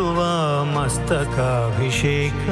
ಮಾಡುವ ಮಸ್ತಕಾಭಿಷೇಕ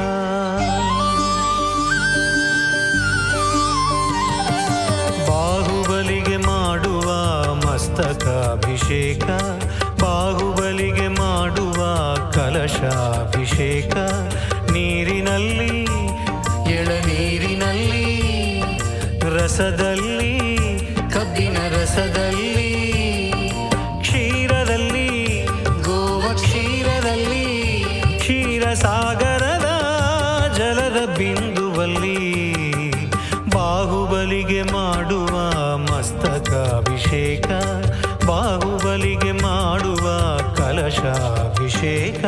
ಬಾಹುಬಲಿಗೆ ಮಾಡುವ ಮಸ್ತಕಾಭಿಷೇಕ ಬಾಹುಬಲಿಗೆ ಮಾಡುವ ಕಲಶಾಭಿಷೇಕ ನೀರಿನಲ್ಲಿ ಎಳನೀರಿನಲ್ಲಿ ರಸದಲ್ಲಿ ಕಬ್ಬಿನ ರಸದಲ್ಲಿ ಕ್ಷೀರದಲ್ಲಿ ಗೋವ ಕ್ಷೀರದಲ್ಲಿ ಕ್ಷೀರಸಾಗರದ ಜಲದ ಬಿಂದುವಲ್ಲಿ ಬಾಹುಬಲಿಗೆ ಮಾಡುವ ಮಸ್ತಕಾಭಿಷೇಕ ಬಾಹುಬಲಿಗೆ ಮಾಡುವ ಕಲಶಾಭಿಷೇಕ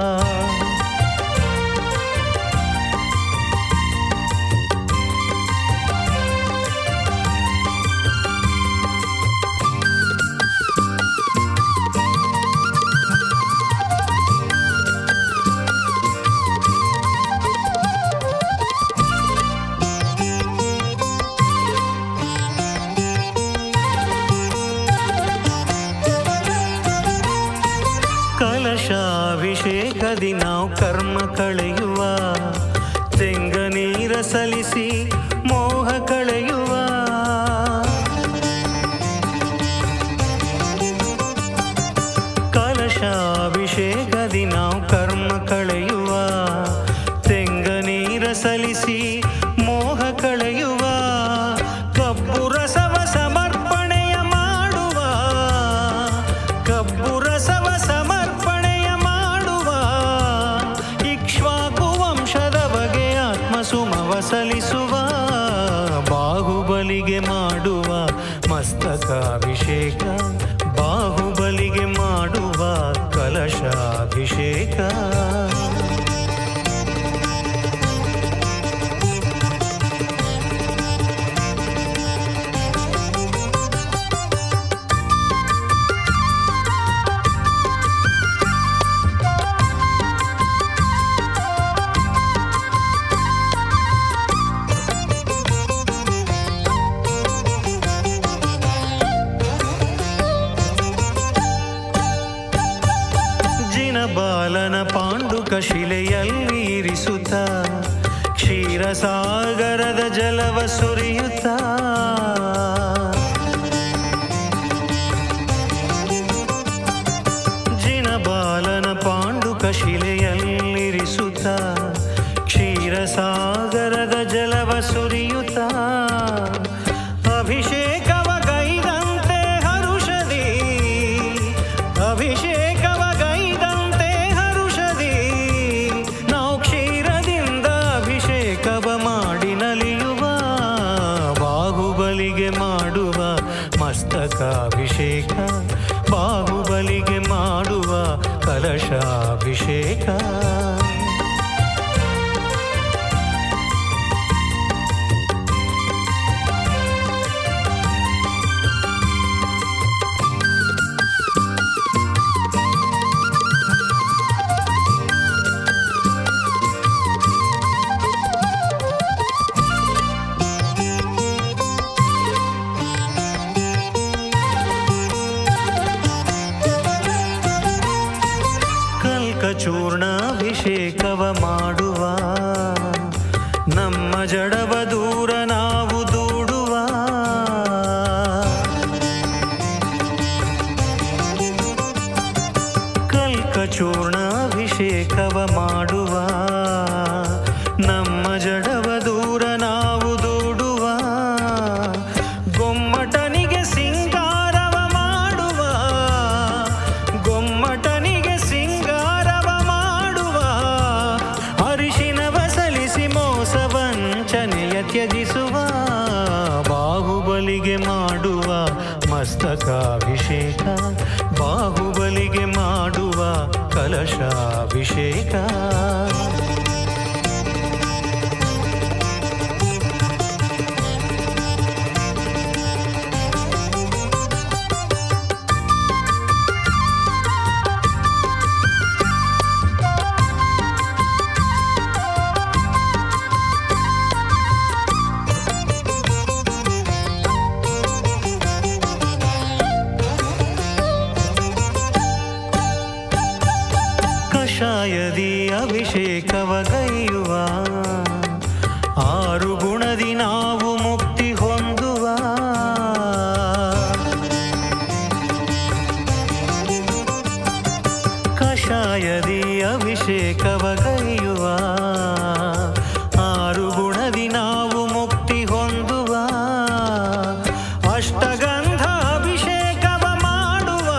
ಕಲಶಾಭಿಷೇಕದಿ ನಾವು ಕರ್ಮ ಕಳೆಯುವ ತೆಂಗ ನೀರ ಸಲಿಸಿ ಮೋಹ ಕಳೆಯುವ ಕಲಶಾಭಿಷೇಕದಿ ನಾವು ಕರ್ಮ ಕಳೆಯುವ ತೆಂಗ ನೀರ ಸಲಿಸಿ ಮೋಹ ಕಳೆಯುವ ಕಬ್ಬು ರಸವ ಸಮರ್ಪಣೆಯ ಮಾಡುವ ಕಬ್ಬು ರಸವ ಸಮರ್ಪಣೆಯ ಮಾಡುವ ಇಕ್ಷ್ವಾಕು ವಂಶದ ಬಗೆ ಆತ್ಮಸುಮವ ಸಲಿಸುವ ಬಾಹುಬಲಿಗೆ ಮಾಡುವ ಮಸ್ತಕಾಭಿಷೇಕ ಬಾಹುಬಲಿಗೆ ಮಾಡುವ ಕಲಶಾಭಿಷೇಕ ಜಿನಬಾಲನ ಪಾಂಡುಕ ಶಿಲೆಯಲ್ಲಿ ಇರಿಸುತ್ತ ಕ್ಷೀರಸಾಗರದ ಜಲವ ಸುರಿಯುತ್ತ ಜಿನಬಾಲನ ಪಾಂಡುಕ ಶಿಲೆಯಲ್ಲಿರಿಸುತ್ತ ಕ್ಷೀರಸಾಗರದ ಜಲವ ಸುರಿಯುತ್ತ ಅಭಿಷೇಕವ ಗೈದಂತೆ ಹರುಷದಿ ಅಭಿಷೇಕವ ಗೈದಂತೆ ಹರುಷದಿ ನಾವು ಕ್ಷೀರದಿಂದ ಅಭಿಷೇಕವ ಮಾಡಿ ನಲಿಯುವ ಬಾಹುಬಲಿಗೆ ಮಾಡುವ ಮಸ್ತಕಾಭಿಷೇಕ ಬಾಹುಬಲಿಗೆ ಮಾಡುವ ಕಲಶಾಭಿಷೇಕ ಕಲ್ಕಚೂರ್ಣಾಭಿಷೇಕವ ಮಾಡುವ ನಮ್ಮ ಜಡವ ದೂರ ನಾವು ದೂಡುವ ಕಲ್ಕಚೂರ್ಣಾಭಿಷೇಕವ ಮಾಡುವ ನಮ್ಮ ಜಡವ ದೂರ ನಾವು ದೂಡುವ ಗೊಮ್ಮಟನಿಗೆ ಸಿಂಗಾರವ ಮಾಡುವ ಗೊಮ್ಮಟನಿಗೆ ಸಿಂಗಾರವ ಮಾಡುವ ಅರಿಶಿನವ ಸಲಿಸಿ ಮೋಸ ವಂಚನೆಯ ತ್ಯಜಿಸುವ ಬಾಹುಬಲಿಗೆ ಮಾಡುವ ಮಸ್ತಕಾಭಿಷೇಕ ಬಾಹುಬಲಿಗೆ ಮಾಡುವ ಕಲಶಾಭಿಷೇಕ ಕಷಾಯದಿ ಅಭಿಷೇಕವಗೈಯುವ ಆರು ಗುಣದಿ ನಾವು ಮುಕ್ತಿ ಹೊಂದುವ ಕಷಾಯದಿ ಅಭಿಷೇಕವಗೈಯುವ ಆರು ಗುಣದಿ ನಾವು ಮುಕ್ತಿ ಹೊಂದುವ ಅಷ್ಟಗಂಧ ಅಭಿಷೇಕವ ಮಾಡುವ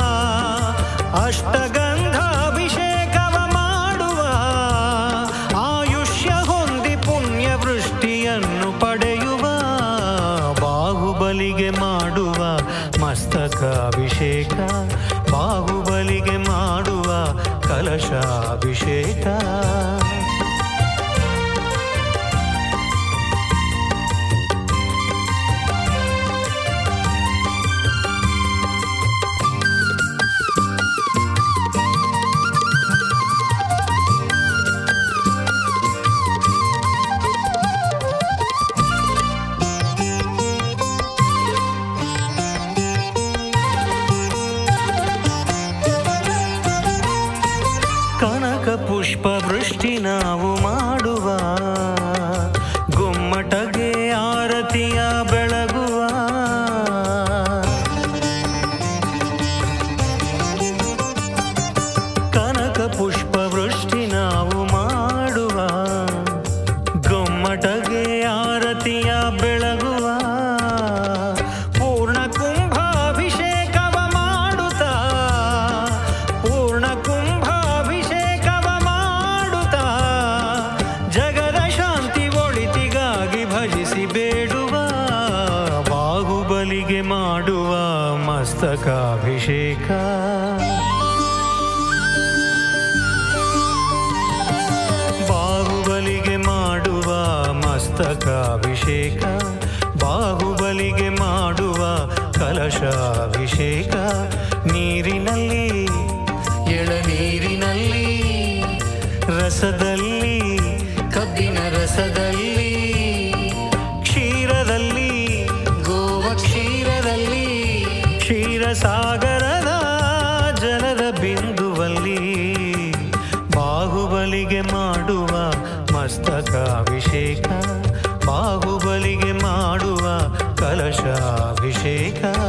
ಅಷ್ಟಗಂಧ ಅಭಿಷೇಕವ ಮಾಡುವ ಆಯುಷ್ಯ ಹೊಂದಿ ಪುಣ್ಯ ವೃಷ್ಟಿಯನ್ನು ಪಡೆಯುವ ಬಾಹುಬಲಿಗೆ ಮಾಡುವ ಮಸ್ತಕ ಅಭಿಷೇಕ ಬಾಹುಬಲಿಗೆ ಮಾಡುವ ಕಲಶಾಭಿಷೇಕ ಕನಕ ಪುಷ್ಪ ವೃಷ್ಟಿ ನಾವು ಮಾಡುವ ಗುಮ್ಮಟಗೆ ಆರತಿಯ ಬೆಳಗುವ ಕನಕ ಪುಷ್ಪ ವೃಷ್ಟಿ ನಾವು ಮಾಡುವ ಗೊಮ್ಮಟಗೆ ಆರತಿಯ ಬೆಳಗುವ ಪೂರ್ಣ ಕುಂಭಾಭಿಷೇಕವ ಮಾಡುತ್ತಾ ಪೂರ್ಣ ಕುಂಭಾಭಿಷೇಕವ ಮಾಡುತ್ತಾ ಜಗದ ಶಾಂತಿ ಒಳಿತಿಗಾಗಿ ಭಜಿಸಿ ಬೇಡುವ ಬಾಹುಬಲಿಗೆ ಮಾಡುವ ಮಸ್ತಕಾಭಿಷೇಕ ಬಾಹುಬಲಿಗೆ ಮಾಡುವ ಮಸ್ತಕಾಭಿಷೇಕ ಬಾಹುಬಲಿಗೆ ಮಾಡುವ ಕಲಶಾಭಿಷೇಕ ನೀರಿನಲ್ಲಿ ಎಳನೀರಿನಲ್ಲಿ ರಸದಲ್ಲಿ ಕಬ್ಬಿನ ರಸದಲ್ಲಿ ಕ್ಷೀರದಲ್ಲಿ ಗೋವ ಕ್ಷೀರದಲ್ಲಿ ಕ್ಷೀರಸಾಗರದ ಜಲದ ಬಿಂದುವಲ್ಲಿ ಬಾಹುಬಲಿಗೆ ಮಾಡುವ ಮಸ್ತಕಾಭಿಷೇಕ ಬಾಹುಬಲಿಗೆ ಮಾಡುವ ಕಲಶಾಭಿಷೇಕ